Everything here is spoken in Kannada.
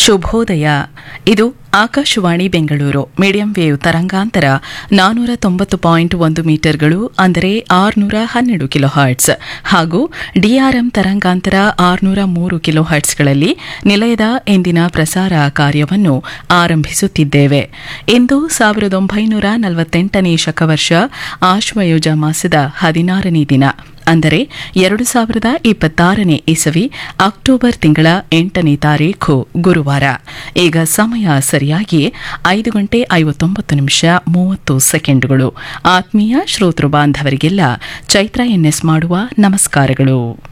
ಶುಭೋದಯ ಇದು ಆಕಾಶವಾಣಿ ಬೆಂಗಳೂರು ಮೀಡಿಯಂ ವೇವ್ ತರಂಗಾಂತರ ನಾನೂರ ತೊಂಬತ್ತು ಪಾಯಿಂಟ್ ಒಂದು ಮೀಟರ್ಗಳು ಅಂದರೆ ಆರುನೂರ ಹನ್ನೆರಡು ಕಿಲೋ ಹರ್ಟ್ಸ್ ಹಾಗೂ ಡಿಆರ್ಎಂ ತರಂಗಾಂತರ ಆರುನೂರ ಮೂರು ಕಿಲೋ ಹರ್ಟ್ಸ್ಗಳಲ್ಲಿ ನಿಲಯದ ಇಂದಿನ ಪ್ರಸಾರ ಕಾರ್ಯವನ್ನು ಆರಂಭಿಸುತ್ತಿದ್ದೇವೆ ಇಂದು ಸಾವಿರದ ಒಂಬೈನೂರ ನಲವತ್ತೆಂಟನೇ ಶಕವರ್ಷ ಆಶ್ವಯುಜ ಮಾಸದ ಹದಿನಾರನೇ ದಿನ ಅಂದರೆ ಎರಡು ಸಾವಿರದ ಇಪ್ಪತ್ತಾರನೇ ಇಸವಿ ಅಕ್ಟೋಬರ್ ತಿಂಗಳ ಎಂಟನೇ ತಾರೀಖು ಗುರುವಾರ ಈಗ ಸಮಯ ಸರಿಯಾಗಿ ಐದು ಗಂಟೆ ಐವತ್ತೊಂಬತ್ತು ನಿಮಿಷ ಮೂವತ್ತು ಸೆಕೆಂಡುಗಳು ಆತ್ಮೀಯ ಶ್ರೋತೃ ಬಾಂಧವರಿಗೆಲ್ಲ ಚೈತ್ರ ಎನ್ಎಸ್ ಮಾಡುವ ನಮಸ್ಕಾರಗಳು